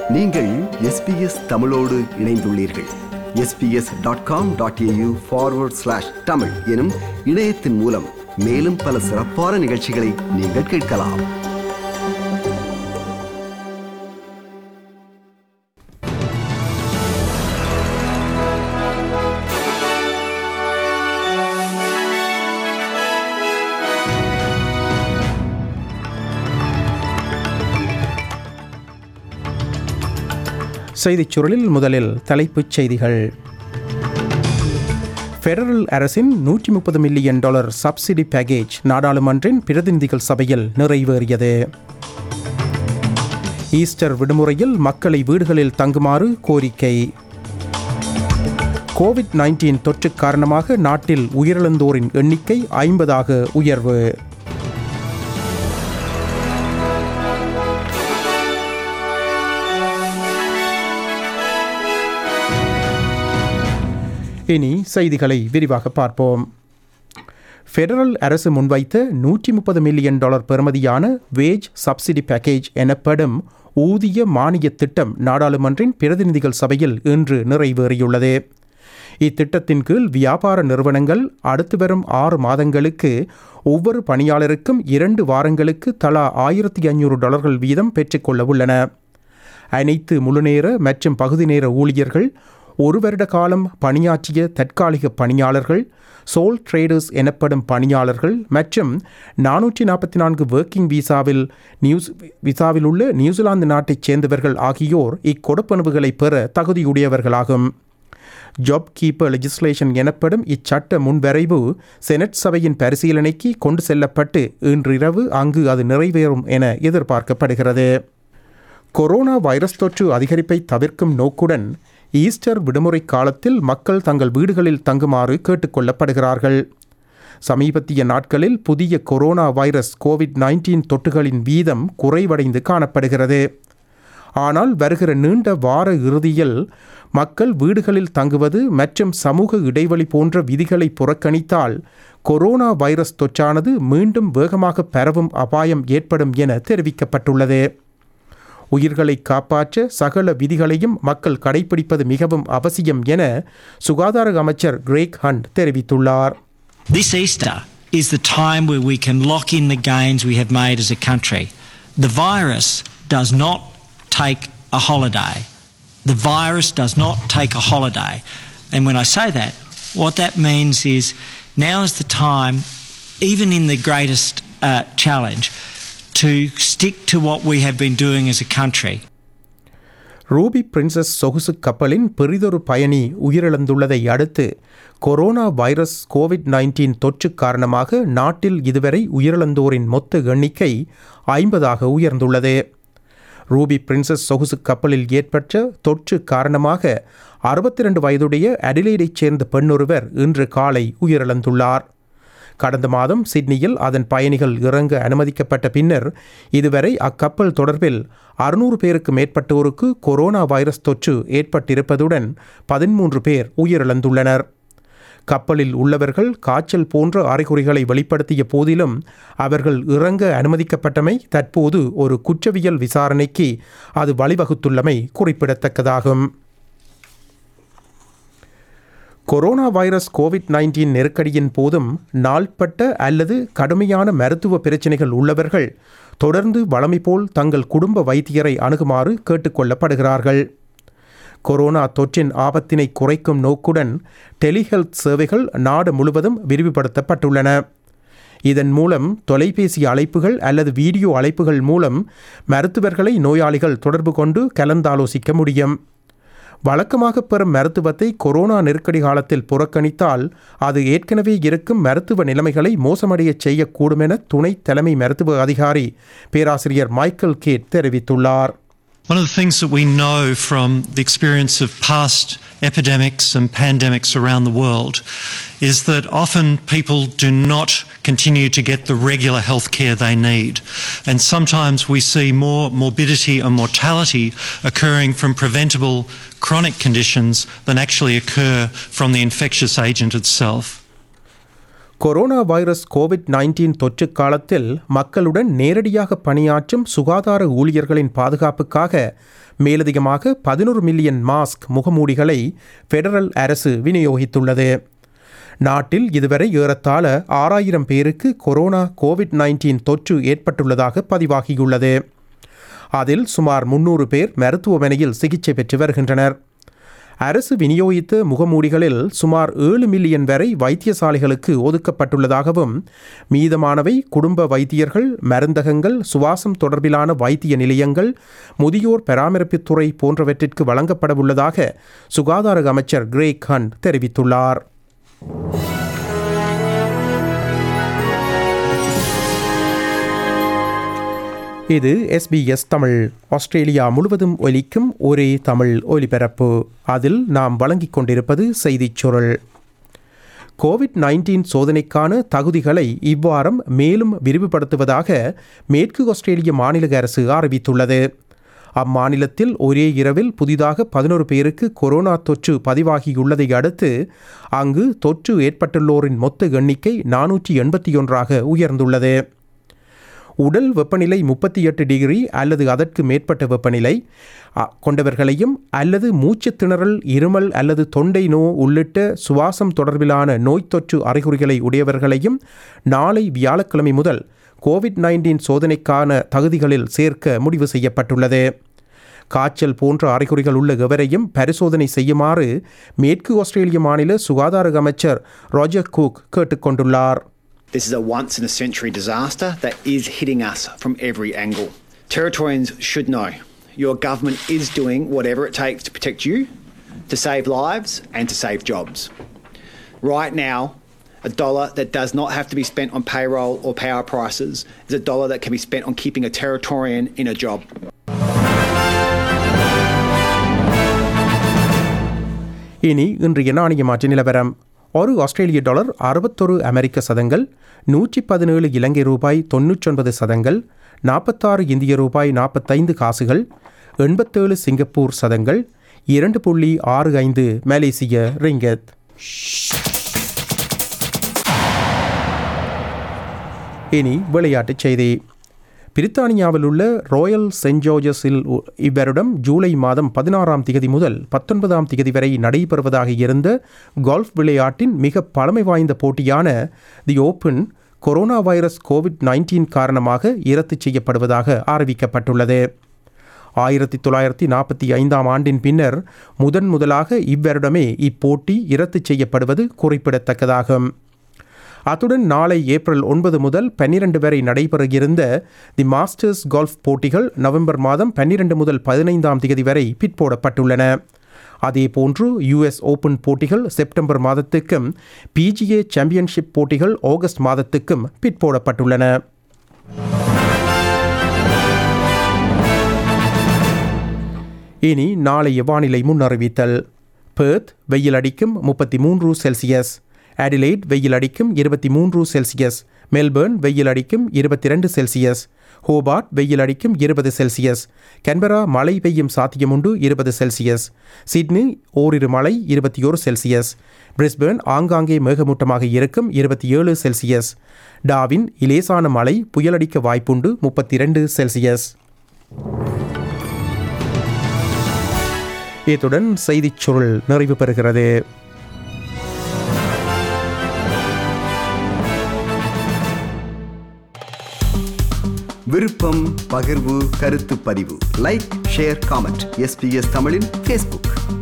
நீங்கள் எஸ்பிஎஸ் தமிழோடு இணைந்துள்ளீர்கள் SBS dot com dot AU forward slash Tamil எனும் இணையத்தின் மூலம் மேலும் பல சிறப்பான நிகழ்ச்சிகளை நீங்கள் கேட்கலாம் செய்திச் சுருளில் முதலில் தலைப்புச் செய்திகள் ஃபெடரல் அரசின் நூற்றி முப்பது மில்லியன் டாலர் சப்சிடி பேக்கேஜ் நாடாளுமன்றின் பிரதிநிதிகள் சபையில் நிறைவேறியது ஈஸ்டர் விடுமுறையில் மக்களை வீடுகளில் தங்குமாறு கோரிக்கை கோவிட் நைன்டீன் தொற்று காரணமாக நாட்டில் உயிரிழந்தோரின் எண்ணிக்கை ஐம்பதாக உயர்வு இனி செய்திகளை விரிவாக பார்ப்போம் ஃபெடரல் அரசு முன்வைத்த நூற்றி முப்பது மில்லியன் டாலர் பெறுமதியான வேஜ் சப்சிடி பேக்கேஜ் எனப்படும் ஊதிய மானிய திட்டம் நாடாளுமன்றின் பிரதிநிதிகள் சபையில் இன்று நிறைவேறியுள்ளது இத்திட்டத்தின் கீழ் வியாபார நிறுவனங்கள் அடுத்து வரும் ஆறு மாதங்களுக்கு ஒவ்வொரு பணியாளருக்கும் இரண்டு வாரங்களுக்கு தலா ஆயிரத்தி ஐநூறு டாலர்கள் வீதம் பெற்றுக்கொள்ள உள்ளன அனைத்து முழுநேர மற்றும் பகுதி நேர ஊழியர்கள் ஒரு வருட காலம் பணியாற்றிய தற்காலிக பணியாளர்கள் சோல் ட்ரேடர்ஸ் எனப்படும் பணியாளர்கள் மற்றும் நானூற்றி நாற்பத்தி நான்கு ஒர்க்கிங் விசாவில் நியூஸ் விசாவில் உள்ள நியூசிலாந்து நாட்டைச் சேர்ந்தவர்கள் ஆகியோர் இக்கொடுப்பனவுகளை பெற தகுதியுடையவர்களாகும் ஜாப் கீப்பர் லெஜிஸ்லேஷன் எனப்படும் இச்சட்ட முன்வரைவு செனட் சபையின் பரிசீலனைக்கு கொண்டு செல்லப்பட்டு இன்றிரவு அங்கு அது நிறைவேறும் என எதிர்பார்க்கப்படுகிறது கொரோனா வைரஸ் தொற்று அதிகரிப்பை தவிர்க்கும் நோக்குடன் ஈஸ்டர் விடுமுறை காலத்தில் மக்கள் தங்கள் வீடுகளில் தங்குமாறு கேட்டுக்கொள்ளப்படுகிறார்கள் சமீபத்திய நாட்களில் புதிய கொரோனா வைரஸ் கோவிட் நைன்டீன் தொற்றுகளின் வீதம் குறைவடைந்து காணப்படுகிறது ஆனால் வருகிற நீண்ட வார இறுதியில் மக்கள் வீடுகளில் தங்குவது மற்றும் சமூக இடைவெளி போன்ற விதிகளை புறக்கணித்தால் கொரோனா வைரஸ் தொற்றானது மீண்டும் வேகமாக பரவும் அபாயம் ஏற்படும் என தெரிவிக்கப்பட்டுள்ளது உயிர்களை காப்பாற்ற சகல விதிகளையும் மக்கள் கடைபிடிப்பது மிகவும் அவசியம் என சுகாதார அமைச்சர் கிரேக் ஹண்ட் தெரிவித்துள்ளார் This Easter is the time where we can lock in the gains we have made as a country. The virus does not take a holiday. The virus does not take a holiday. And when I say that, what that means is now is the time, even in the greatest uh, challenge, to stick to what we have been doing as a country. Ruby Princess சொகுசு கப்பலின் பெரிதொரு பயணி உயிரிழந்துள்ளதை அடுத்து corona virus covid nineteen தொற்று காரணமாக நாட்டில் இதுவரை உயிரிழந்தோரின் மொத்த எண்ணிக்கை ஐம்பதாக உயர்ந்துள்ளது ரூபி பிரின்சஸ் சொகுசு கப்பலில் ஏற்பட்ட தொற்று காரணமாக அறுபத்தி ரெண்டு வயதுடைய அடிலைடைச் சேர்ந்த பெண்ணொருவர் இன்று காலை உயிரிழந்துள்ளார் கடந்த மாதம் சிட்னியில் அதன் பயணிகள் இறங்க அனுமதிக்கப்பட்ட பின்னர் இதுவரை அக்கப்பல் தொடர்பில் அறுநூறு பேருக்கு மேற்பட்டோருக்கு கொரோனா வைரஸ் தொற்று ஏற்பட்டிருப்பதுடன் பதிமூன்று பேர் உயிரிழந்துள்ளனர் கப்பலில் உள்ளவர்கள் காய்ச்சல் போன்ற அறிகுறிகளை வெளிப்படுத்திய போதிலும் அவர்கள் இறங்க அனுமதிக்கப்பட்டமை தற்போது ஒரு குற்றவியல் விசாரணைக்கு அது வழிவகுத்துள்ளமை குறிப்பிடத்தக்கதாகும் கொரோனா வைரஸ் கோவிட் நைன்டீன் நெருக்கடியின் போதும் நாள்பட்ட அல்லது கடுமையான மருத்துவ பிரச்சினைகள் உள்ளவர்கள் தொடர்ந்து வழமை போல் தங்கள் குடும்ப வைத்தியரை அணுகுமாறு கேட்டுக்கொள்ளப்படுகிறார்கள் கொரோனா தொற்றின் ஆபத்தினை குறைக்கும் நோக்குடன் டெலிஹெல்த் சேவைகள் நாடு முழுவதும் விரிவுபடுத்தப்பட்டுள்ளன இதன் மூலம் தொலைபேசி அழைப்புகள் அல்லது வீடியோ அழைப்புகள் மூலம் மருத்துவர்களை நோயாளிகள் தொடர்பு கொண்டு கலந்தாலோசிக்க முடியும் வழக்கமாக பெறும் மருத்துவத்தை கொரோனா நெருக்கடி காலத்தில் புறக்கணித்தால் அது ஏற்கனவே இருக்கும் மருத்துவ நிலைமைகளை மோசமடையச் செய்யக்கூடும் என துணை தலைமை மருத்துவ அதிகாரி பேராசிரியர் மைக்கேல் கேட் தெரிவித்துள்ளார் One of the things that we know from the experience of past epidemics and pandemics around the world is that often people do not continue to get the regular health care they need. And sometimes we see more morbidity and mortality occurring from preventable chronic conditions than actually occur from the infectious agent itself. Corona virus covid nineteen தொற்று காலத்தில் மக்களுடன் நேரடியாக பணியாற்றும் சுகாதார ஊழியர்களின் பாதுகாப்புக்காக மேலதிகமாக பதினொரு மில்லியன் மாஸ்க் முகமூடிகளை ஃபெடரல் அரசு விநியோகித்துள்ளது நாட்டில் இதுவரை ஏறத்தாழ ஆறாயிரம் பேருக்கு கொரோனா கோவிட் நைன்டீன் தொற்று ஏற்பட்டுள்ளதாக பதிவாகியுள்ளது அதில் சுமார் முன்னூறு பேர் மருத்துவமனையில் சிகிச்சை பெற்று வருகின்றனர் அரசு விநியோகித்த முகமூடிகளில் சுமார் ஏழு மில்லியன் வரை வைத்தியசாலைகளுக்கு ஒதுக்கப்பட்டுள்ளதாகவும் மீதமானவை குடும்ப வைத்தியர்கள் மருந்தகங்கள் சுவாசம் தொடர்பிலான வைத்திய நிலையங்கள் முதியோர் பராமரிப்புத்துறை போன்றவற்றிற்கு வழங்கப்படவுள்ளதாக சுகாதார அமைச்சர் கிரேக் ஹண்ட் தெரிவித்துள்ளார் இது எஸ்பிஎஸ் தமிழ் ஆஸ்திரேலியா முழுவதும் ஒலிக்கும் ஒரே தமிழ் ஒலிபரப்பு அதில் நாம் வழங்கிக் கொண்டிருப்பது செய்திச் சுருள் கோவிட் நைன்டீன் சோதனைக்கான தகுதிகளை இவ்வாரம் மேலும் விரிவுபடுத்துவதாக மேற்கு ஆஸ்திரேலிய மாநில அரசு அறிவித்துள்ளது அம்மாநிலத்தில் ஒரே இரவில் புதிதாக பதினோரு பேருக்கு கொரோனா தொற்று பதிவாகியுள்ளதை அடுத்து அங்கு தொற்று ஏற்பட்டுள்ளோரின் மொத்த எண்ணிக்கை நானூற்றி எண்பத்தி ஒன்றாக உயர்ந்துள்ளது உடல் வெப்பநிலை முப்பத்தி எட்டு டிகிரி அல்லது அதற்கு மேற்பட்ட வெப்பநிலை அ, கொண்டவர்களையும் அல்லது மூச்சுத் திணறல் இருமல் அல்லது தொண்டை நோ உள்ளிட்ட சுவாசம் தொடர்பிலான நோய் தொற்று அறிகுறிகளை உடையவர்களையும் நாளை வியாழக்கிழமை முதல் கோவிட் நைன்டீன் சோதனைக்கான தகுதிகளில் சேர்க்க முடிவு செய்யப்பட்டுள்ளது காய்ச்சல் போன்ற அறிகுறிகள் உள்ள எவரையும் பரிசோதனை செய்யுமாறு மேற்கு ஆஸ்திரேலிய மாநில சுகாதார அமைச்சர் ராஜர் குக் கேட்டுக்கொண்டுள்ளார் This is a once in a century disaster that is hitting us from every angle. Territorians should know your government is doing whatever it takes to protect you, to save lives, and to save jobs. Right now, a dollar that does not have to be spent on payroll or power prices is a dollar that can be spent on keeping a Territorian in a job. இனி இன்றைய நாணய மாற்று நிலவரம் ஒரு ஆஸ்திரேலிய dollar அறுபத்தொரு அமெரிக்க சதங்கள் நூற்றி பதினேழு இலங்கை ரூபாய் தொன்னூற்றொன்பது சதங்கள் நாற்பத்தாறு இந்திய ரூபாய் நாற்பத்தைந்து காசுகள் எண்பத்தேழு சிங்கப்பூர் சதங்கள் இரண்டு புள்ளி ஆறு ஐந்து மலேசிய ரிங்கத் இனி விளையாட்டுச் செய்தி பிரித்தானியாவில் உள்ள ராயல் சென்ட் ஜார்ஜஸில் உ- இவ்வருடம் ஜூலை மாதம் பதினாறாம் திகதி முதல் பத்தொன்பதாம் திகதி வரை நடைபெறுவதாக இருந்த கோல்ஃப் விளையாட்டின் மிக பழமை வாய்ந்த போட்டியான the open corona virus covid nineteen காரணமாக இரத்து செய்யப்படுவதாக அறிவிக்கப்பட்டுள்ளது ஆயிரத்தி தொள்ளாயிரத்தி நாற்பத்தி ஐந்தாம் ஆண்டின் பின்னர் முதன் முதலாக இவ்வருடமே இப்போட்டி இரத்து செய்யப்படுவது குறிப்பிடத்தக்கதாகும் அத்துடன் நாளை ஏப்ரல் ஒன்பது முதல் பன்னிரண்டு வரை நடைபெற இருந்த தி மாஸ்டர்ஸ் கோல்ஃப் போட்டிகள் நவம்பர் மாதம் பன்னிரண்டு முதல் பதினைந்தாம் தேதி வரை பிற்போடப்பட்டுள்ளன அதேபோன்று யுஎஸ் ஓபன் போட்டிகள் செப்டம்பர் மாதத்துக்கும் பிஜிஏ சாம்பியன்ஷிப் போட்டிகள் ஆகஸ்ட் மாதத்துக்கும் பிற்போடப்பட்டுள்ளன இனி நாளைய வானிலை முன்னறிவித்தல் பெர்த் வெயில் அடிக்கும் முப்பத்தி மூன்று செல்சியஸ் அடிலைட் வெயில் அடிக்கும் இருபத்தி மூன்று செல்சியஸ் மெல்பர்ன் வெயில் அடிக்கும் இருபத்தி ரெண்டு செல்சியஸ் ஹோபார்ட் வெயில் அடிக்கும் இருபது செல்சியஸ் கன்பரா மழை பெய்யும் சாத்தியமுண்டு இருபது செல்சியஸ் சிட்னி ஓரிரு மழை இருபத்தி ஒரு செல்சியஸ் பிரிஸ்பேர்ன் ஆங்காங்கே மேகமூட்டமாக இருக்கும் இருபத்தி ஏழு செல்சியஸ் டாவின் இலேசான மழை புயலடிக்க வாய்ப்புண்டு முப்பத்தி இரண்டு செல்சியஸ் இத்துடன் செய்திச் சுருள் நிறைவு பெறுகிறது விருப்பம் பகிர்வு கருத்து பதிவு லைக் ஷேர் காமெண்ட் எஸ்பிஎஸ் தமிழின் ஃபேஸ்புக்